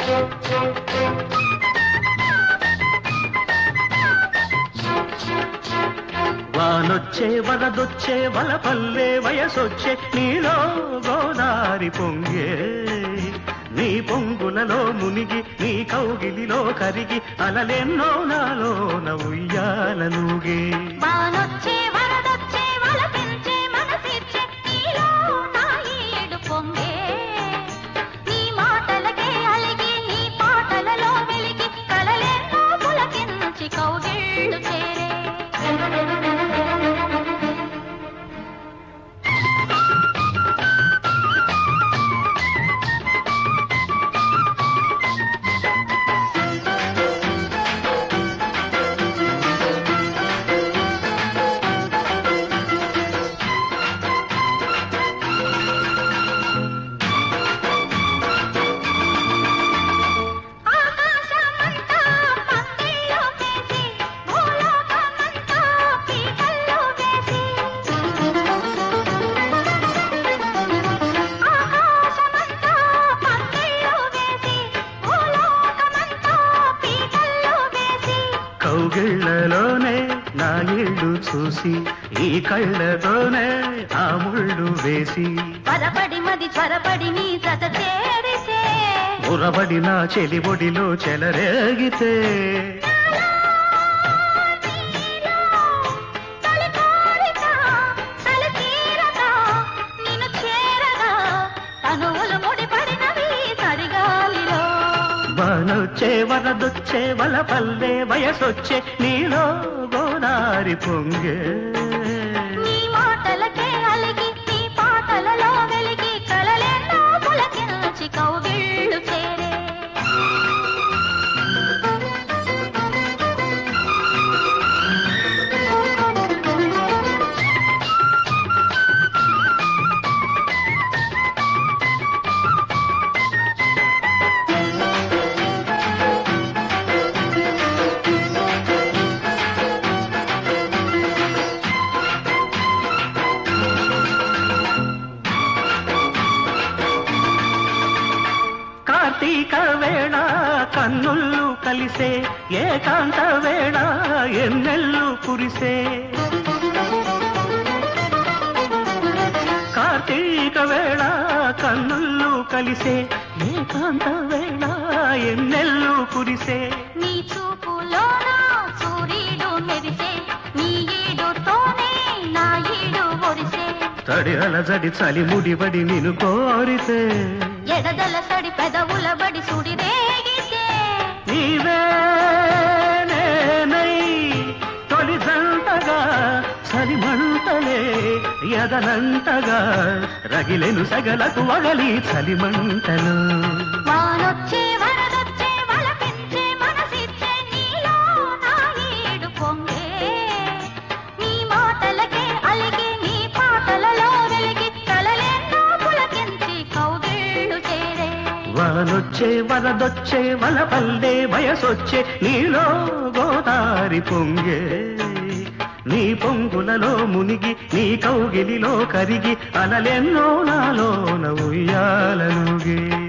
వానొచ్చే వరదొచ్చే వలపల్లే వయసొచ్చే నీలో గోదారి పొంగే నీ పొంగులలో మునిగి నీ కౌగిలిలో కరిగి అలలెన్నో నాలోన ఉయ్యాలనుగే వానొచ్చే వరదొచ్చే వలపించే మనసిచ్చే నీలో నా ఈడు పొంగే నీ మాటలకే అలిగి నీ పాటలలో వెలిగి కలలెన్నో పులకించి కౌగిళ్ళు చేరే ఆకాశమంతా పందిళ్ళు వేసి భూలోకమంతా పీకల్లో వేసి ఆకాశమంతా పందిళ్ళు వేసి భూలోకమంతా పీకల్లో వేసి కౌగిళ్లలోనే నా ఇళ్ళు చూసి ఈ కళ్ళతోనే ఆ ముళ్ళు వేసి త్వరపడి మది త్వరపడి నీ జత చేరితే ఉరబడి నా చెలిబొడిలో చెలరేగితే నీలో తొలి కోరిక తల తీరగా నిన్ను చేరగా తనువులు ముడిపడినవి తడిగాలిలో వానొచ్చే వరదొచ్చే వలపల్లే వయసొచ్చే నీలో గోదారి పొంగే నీ మాటలకే అలిగి నీ పాటలలో వెలిగి కలలెన్నో పులకించి కౌగిళ్ళు చేరే కార్తీక వేళ కన్నుళ్ళు కలిసే ఏకాంత వేళ ఎన్నెల్లు కురిసే కార్తీక వేళ కన్నుళ్ళు కలిసే ఏకాంత వేళ ఎన్నెల్లు కురిసే నీ చూపులోన సూర్యుడు మెరిసే నీ ఈడుతోనే నా ఈడు ఒరిసే తడి అలజడి చలి ముడిబడి నిన్ను కోరితే ఎడదల సడి పెదవుల బడి సుడి రేగితే నీవే నేనై తొలి జంటగా చలిమంటలే ఎదనంటగా రగిలెను సగలకు వగలి చలిమంటలు వానొచ్చే వరదొచ్చే వలపించే మనసిచ్చే నీలో నా ఈడు పొంగే నీ మాటలకే అలిగి నీ పాటలలో వెలిగి కలలెన్నో పులకించి కౌగిళ్ళు చేరే వానొచ్చే వరదొచ్చే వలపల్లే వయసొచ్చే నీలో గోదారి పొంగే నీ పొంగులలో మునిగి నీ కౌగిలిలో కరిగి అలలెన్నో నాలోన ఉయ్యాలనుగే